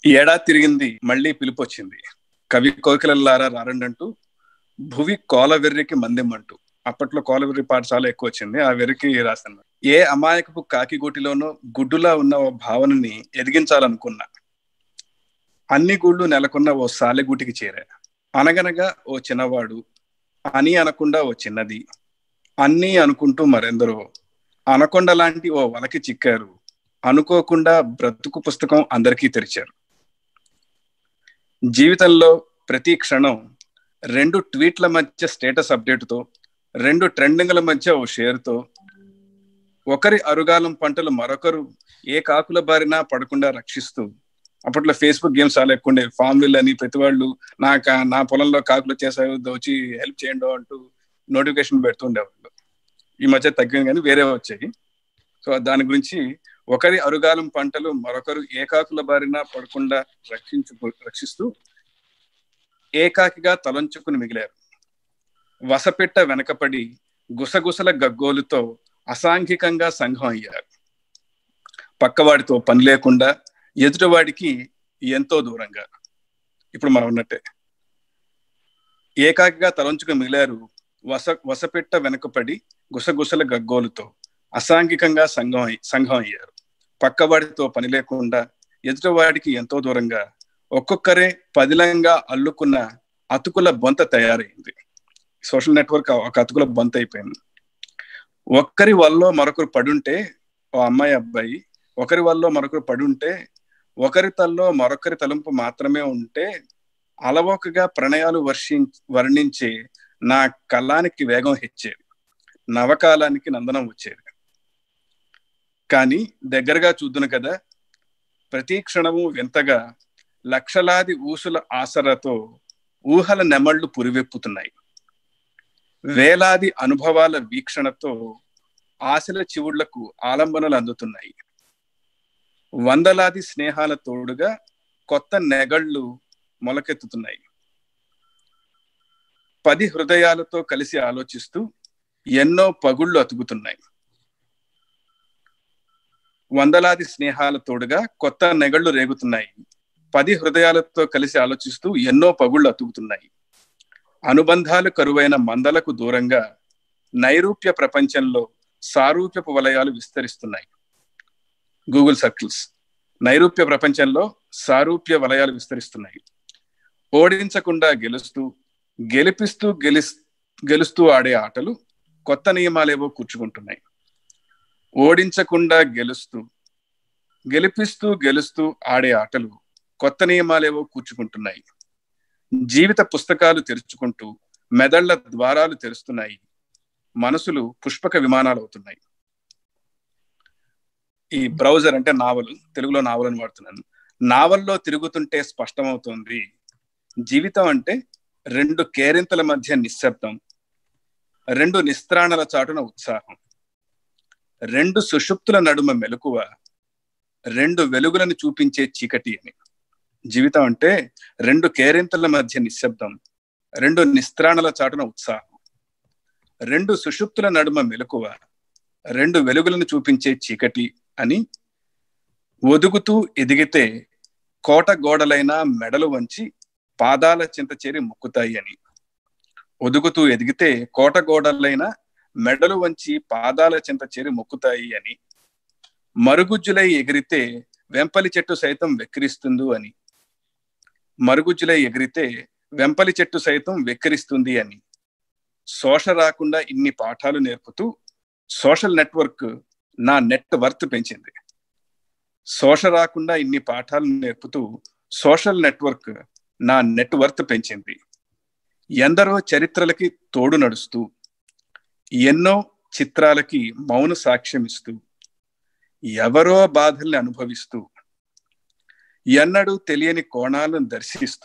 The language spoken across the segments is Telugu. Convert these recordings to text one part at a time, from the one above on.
ఈ ఏడాది తిరిగింది మళ్ళీ పిలుపు వచ్చింది కవి కోకిలల్లారా రారండంటూ భువి కోల వెర్రికి మందెమ్మంటూ అప్పట్లో కోల వెర్రి పాట చాలా ఎక్కువ వచ్చింది ఆ వెర్రికి రాశాను ఏ అమాయకపు కాకిగూటిలోనో గుడ్డులా ఉన్న ఓ భావనని ఎదిగించాలనుకున్నా అన్ని గుళ్ళు నెలకొన్న ఓ సాలెగూటికి చేరా అనగనగా ఓ చిన్నవాడు అని అనకుండా ఓ చిన్నది అన్నీ అనుకుంటూ మరెందరో అనకొండ లాంటి ఓ వలకి చిక్కారు అనుకోకుండా బ్రతుకు పుస్తకం అందరికీ తెరిచారు జీవితంలో ప్రతి క్షణం రెండు ట్వీట్ల మధ్య స్టేటస్ అప్డేట్తో రెండు ట్రెండింగ్ల మధ్య ఓ షేర్తో ఒకరి అరుగాలం పంటలు మరొకరు ఏ కాకుల బారినా పడకుండా రక్షిస్తూ అప్పట్లో ఫేస్బుక్ గేమ్స్ చాలా ఎక్కువ ఉండేవి ఫామ్ విల్ అని ప్రతి వాళ్ళు నా నా పొలంలో కాకులు వచ్చేసాయి వచ్చి హెల్ప్ చేయండి అంటూ నోటిఫికేషన్ పెడుతుండేవాళ్ళు ఈ మధ్య తగ్గింది కానీ వేరే వచ్చాయి సో దాని గురించి ఒకరి అరుగాలం పంటలు మరొకరు ఏకాకుల బారిన పడకుండా రక్షించు రక్షిస్తూ ఏకాకిగా తలంచుకుని మిగిలారు వసపెట్ట వెనకపడి గుసగుసల గగ్గోలుతో అసాంఘికంగా సంఘం అయ్యారు పక్కవాడితో పని లేకుండా ఎదుటివాడికి ఎంతో దూరంగా ఇప్పుడు మనం ఉన్నట్టే ఏకాకిగా తలంచుకుని మిగిలారు వస వసపెట్ట వెనకపడి గుసగుసల గగ్గోలుతో అసాంఘికంగా సంఘం సంఘం అయ్యారు పక్కవాడితో పని లేకుండా ఎదుటివాడికి ఎంతో దూరంగా ఒక్కొక్కరే పదిలంగా అల్లుకున్న అతుకుల బొంత తయారైంది సోషల్ నెట్వర్క్ ఒక అతుకుల బొంత అయిపోయింది ఒక్కరి వల్ల మరొకరు పడుంటే ఓ అమ్మాయి అబ్బాయి ఒకరి వల్ల మరొకరు పడుంటే ఒకరి తల్లో మరొకరి తలంపు మాత్రమే ఉంటే అలవోకగా ప్రణయాలు వర్షి వర్ణించే నా కళానికి వేగం హెచ్చేది నవకాలానికి నందనం వచ్చేది కానీ దగ్గరగా చూద్దును కదా ప్రతి క్షణము వింతగా లక్షలాది ఊసుల ఆసరతో ఊహల నెమళ్లు పురివెప్పుతున్నాయి వేలాది అనుభవాల వీక్షణతో ఆశల చివుళ్లకు ఆలంబనలు అందుతున్నాయి వందలాది స్నేహాల తోడుగా కొత్త నెగళ్ళు మొలకెత్తుతున్నాయి పది హృదయాలతో కలిసి ఆలోచిస్తూ ఎన్నో పగుళ్ళు అతుకుతున్నాయి వందలాది స్నేహాల తోడుగా కొత్త నెగళ్ళు రేగుతున్నాయి పది హృదయాలతో కలిసి ఆలోచిస్తూ ఎన్నో పగుళ్ళు అతుకుతున్నాయి అనుబంధాలు కరువైన మందలకు దూరంగా నైరూప్య ప్రపంచంలో సారూప్యపు వలయాలు విస్తరిస్తున్నాయి గూగుల్ సర్కిల్స్ నైరూప్య ప్రపంచంలో సారూప్య వలయాలు విస్తరిస్తున్నాయి ఓడించకుండా గెలుస్తూ గెలిపిస్తూ గెలిస్ గెలుస్తూ ఆడే ఆటలు కొత్త నియమాలేవో కూర్చుకుంటున్నాయి ఓడించకుండా గెలుస్తూ గెలిపిస్తూ గెలుస్తూ ఆడే ఆటలు కొత్త నియమాలేవో కూర్చుకుంటున్నాయి జీవిత పుస్తకాలు తెరుచుకుంటూ మెదళ్ల ద్వారాలు తెరుస్తున్నాయి మనసులు పుష్పక విమానాలు అవుతున్నాయి ఈ బ్రౌజర్ అంటే నావల్ తెలుగులో నావల్ అని వాడుతున్నాను నావల్లో తిరుగుతుంటే స్పష్టమవుతుంది జీవితం అంటే రెండు కేరింతల మధ్య నిశ్శబ్దం రెండు నిస్త్రాణల చాటున ఉత్సాహం రెండు సుషుప్తుల నడుమ మెలకువ రెండు వెలుగులను చూపించే చీకటి అని జీవితం అంటే రెండు కేరింతల మధ్య నిశ్శబ్దం రెండు నిస్త్రాణల చాటున ఉత్సాహం రెండు సుషుప్తుల నడుమ మెలకువ రెండు వెలుగులను చూపించే చీకటి అని ఒదుగుతూ ఎదిగితే కోట గోడలైన మెడలు వంచి పాదాల చింత చేరి మొక్కుతాయి అని ఒదుగుతూ ఎదిగితే కోట గోడలైన మెడలు వంచి పాదాల చింత చేరి మొక్కుతాయి అని మరుగుజ్జులై ఎగిరితే వెంపలి చెట్టు సైతం వెక్కిరిస్తుంది అని మరుగుజ్జులై ఎగిరితే వెంపలి చెట్టు సైతం వెక్కిరిస్తుంది అని శోష రాకుండా ఇన్ని పాఠాలు నేర్పుతూ సోషల్ నెట్వర్క్ నా నెట్ వర్త్ పెంచింది శోష రాకుండా ఇన్ని పాఠాలు నేర్పుతూ సోషల్ నెట్వర్క్ నా నెట్ వర్త్ పెంచింది ఎందరో చరిత్రలకి తోడు నడుస్తూ ఎన్నో చిత్రాలకి మౌన సాక్ష్యం ఇస్తూ ఎవరో బాధల్ని అనుభవిస్తూ ఎన్నడూ తెలియని కోణాలను దర్శిస్తూ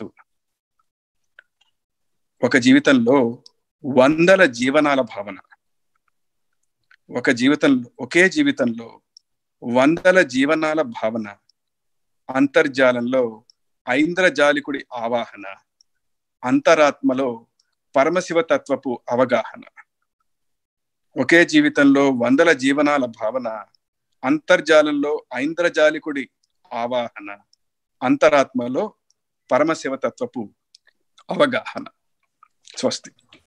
ఒక జీవితంలో వందల జీవనాల భావన ఒక జీవితంలో ఒకే జీవితంలో వందల జీవనాల భావన అంతర్జాలంలో ఐంద్రజాలికుడి ఆవాహన అంతరాత్మలో పరమశివ తత్వపు అవగాహన ఒకే జీవితంలో వందల జీవనాల భావన అంతర్జాలంలో ఐంద్రజాలికుడి ఆవాహన అంతరాత్మలో పరమశివతత్వపు అవగాహన స్వస్తి